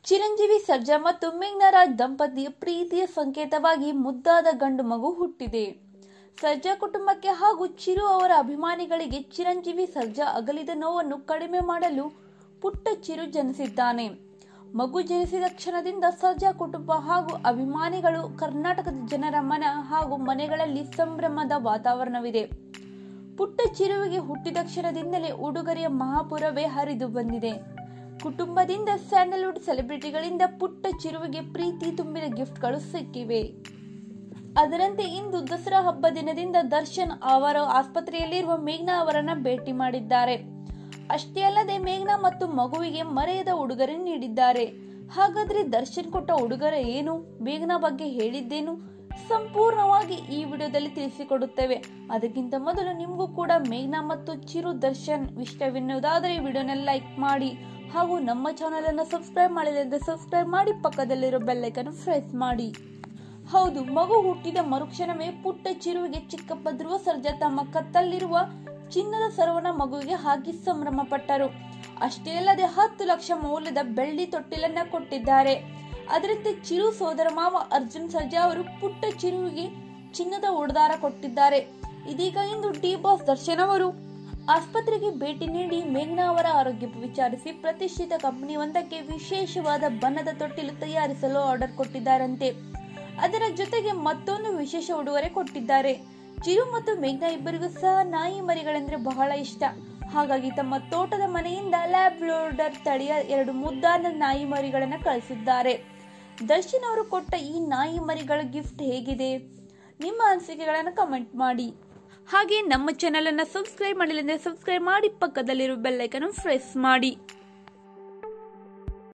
ಚಿರಂಜೀವಿ ಸರ್ಜಾ ಮತ್ತು ಮೇಘ್ನಾರಾಜ್ ದಂಪತಿಯ ಪ್ರೀತಿಯ ಸಂಕೇತವಾಗಿ ಮುದ್ದಾದ ಗಂಡು ಮಗು ಹುಟ್ಟಿದೆ ಸರ್ಜಾ ಕುಟುಂಬಕ್ಕೆ ಹಾಗೂ ಚಿರು ಅವರ ಅಭಿಮಾನಿಗಳಿಗೆ ಚಿರಂಜೀವಿ ಸರ್ಜಾ ಅಗಲಿದ ನೋವನ್ನು ಕಡಿಮೆ ಮಾಡಲು ಪುಟ್ಟ ಚಿರು ಜನಿಸಿದ್ದಾನೆ ಮಗು ಜನಿಸಿದ ಕ್ಷಣದಿಂದ ಸರ್ಜಾ ಕುಟುಂಬ ಹಾಗೂ ಅಭಿಮಾನಿಗಳು ಕರ್ನಾಟಕದ ಜನರ ಮನ ಹಾಗೂ ಮನೆಗಳಲ್ಲಿ ಸಂಭ್ರಮದ ವಾತಾವರಣವಿದೆ ಪುಟ್ಟ ಚಿರುವಿಗೆ ಹುಟ್ಟಿದ ಕ್ಷಣದಿಂದಲೇ ಉಡುಗೊರೆಯ ಮಹಾಪುರವೇ ಹರಿದು ಬಂದಿದೆ ಕುಟುಂಬದಿಂದ ಸ್ಯಾಂಡಲ್ವುಡ್ ಸೆಲೆಬ್ರಿಟಿಗಳಿಂದ ಪುಟ್ಟ ಚಿರುವಿಗೆ ಪ್ರೀತಿ ತುಂಬಿದ ಗಿಫ್ಟ್ಗಳು ಸಿಕ್ಕಿವೆ ಅದರಂತೆ ಇಂದು ದಸರಾ ಹಬ್ಬ ದಿನದಿಂದ ದರ್ಶನ್ ಅವರು ಆಸ್ಪತ್ರೆಯಲ್ಲಿರುವ ಮೇಘ್ನಾ ಅವರನ್ನ ಭೇಟಿ ಮಾಡಿದ್ದಾರೆ ಅಷ್ಟೇ ಅಲ್ಲದೆ ಮೇಘ್ನಾ ಮತ್ತು ಮಗುವಿಗೆ ಮರೆಯದ ಉಡುಗೊರೆ ನೀಡಿದ್ದಾರೆ ಹಾಗಾದ್ರೆ ದರ್ಶನ್ ಕೊಟ್ಟ ಉಡುಗೊರೆ ಏನು ಮೇಘ್ನಾ ಬಗ್ಗೆ ಹೇಳಿದ್ದೇನು ಸಂಪೂರ್ಣವಾಗಿ ಈ ವಿಡಿಯೋದಲ್ಲಿ ತಿಳಿಸಿಕೊಡುತ್ತೇವೆ ಅದಕ್ಕಿಂತ ಮೊದಲು ನಿಮಗೂ ಕೂಡ ಮೇಘ್ನಾ ಮತ್ತು ಚಿರು ದರ್ಶನ್ ಇಷ್ಟವೆನ್ನುವುದಾದರೆ ಈ ವಿಡಿಯೋನ ಲೈಕ್ ಮಾಡಿ ಹಾಗೂ ನಮ್ಮ ಚಾನೆಲ್ ಅನ್ನು ಸಬ್ಸ್ಕ್ರೈಬ್ ಮಾಡಿಲ್ಲ ಅಂದ್ರೆ ಸಬ್ಸ್ಕ್ರೈಬ್ ಮಾಡಿ ಪಕ್ಕದಲ್ಲಿರೋ ಬೆಲ್ಲೈಕನ್ನು ಪ್ರೆಸ್ ಮಾಡಿ ಹೌದು ಮಗು ಹುಟ್ಟಿದ ಮರುಕ್ಷಣವೇ ಪುಟ್ಟ ಚಿರುವಿಗೆ ಚಿಕ್ಕಪ್ಪ ಧ್ರುವ ಸರ್ಜಾ ತಮ್ಮ ಕತ್ತಲ್ಲಿರುವ ಚಿನ್ನದ ಸರವನ್ನ ಮಗುವಿಗೆ ಹಾಕಿ ಸಂಭ್ರಮ ಪಟ್ಟರು ಅಷ್ಟೇ ಅಲ್ಲದೆ ಹತ್ತು ಲಕ್ಷ ಮೌಲ್ಯದ ಬೆಳ್ಳಿ ತೊಟ್ಟಿಲನ್ನ ಕೊಟ್ಟಿದ್ದಾರೆ ಅದರಂತೆ ಚಿರು ಸೋದರ ಮಾವ ಅರ್ಜುನ್ ಸರ್ಜಾ ಅವರು ಪುಟ್ಟ ಚಿರುವಿಗೆ ಚಿನ್ನದ ಉಡದಾರ ಕೊಟ್ಟಿದ್ದಾರೆ ಇದೀಗ ಇಂದು ಡಿ ಬಾಸ್ ದರ್ಶನ್ ಅವರು ಆಸ್ಪತ್ರೆಗೆ ಭೇಟಿ ನೀಡಿ ಮೇಘ್ನಾ ಅವರ ಆರೋಗ್ಯ ವಿಚಾರಿಸಿ ಪ್ರತಿಷ್ಠಿತ ಕಂಪನಿಯೊಂದಕ್ಕೆ ವಿಶೇಷವಾದ ಬಣ್ಣದ ತೊಟ್ಟಿಲು ತಯಾರಿಸಲು ಆರ್ಡರ್ ಕೊಟ್ಟಿದ್ದಾರಂತೆ ಅದರ ಜೊತೆಗೆ ಮತ್ತೊಂದು ವಿಶೇಷ ಉಡುಗೊರೆ ಕೊಟ್ಟಿದ್ದಾರೆ ಚಿರು ಮತ್ತು ಮೇಘ್ನಾ ಇಬ್ಬರಿಗೂ ಸಹ ನಾಯಿ ಮರಿಗಳೆಂದ್ರೆ ಬಹಳ ಇಷ್ಟ ಹಾಗಾಗಿ ತಮ್ಮ ತೋಟದ ಮನೆಯಿಂದ ಲ್ಯಾಬ್ಲೋಡರ್ ತಳಿಯ ಎರಡು ಮುದ್ದಾದ ನಾಯಿ ಮರಿಗಳನ್ನ ಕಳಿಸಿದ್ದಾರೆ ದರ್ಶನ್ ಅವರು ಕೊಟ್ಟ ಈ ನಾಯಿ ಮರಿಗಳ ಗಿಫ್ಟ್ ಹೇಗಿದೆ ನಿಮ್ಮ ಅನಿಸಿಕೆಗಳನ್ನು ಕಮೆಂಟ್ ಮಾಡಿ ಹಾಗೆ ನಮ್ಮ ಚಾನೆಲ್ ಅನ್ನ ಸಬ್ಸ್ಕ್ರೈಬ್ ಮಾಡಿಲ್ಲ ಅಂದ್ರೆ ಸಬ್ಸ್ಕ್ರೈಬ್ ಮಾಡಿ ಪಕ್ಕದಲ್ಲಿರೋ ಬೆಲ್ಲೈಕನ್ನು ಪ್ರೆಸ್ ಮಾಡಿ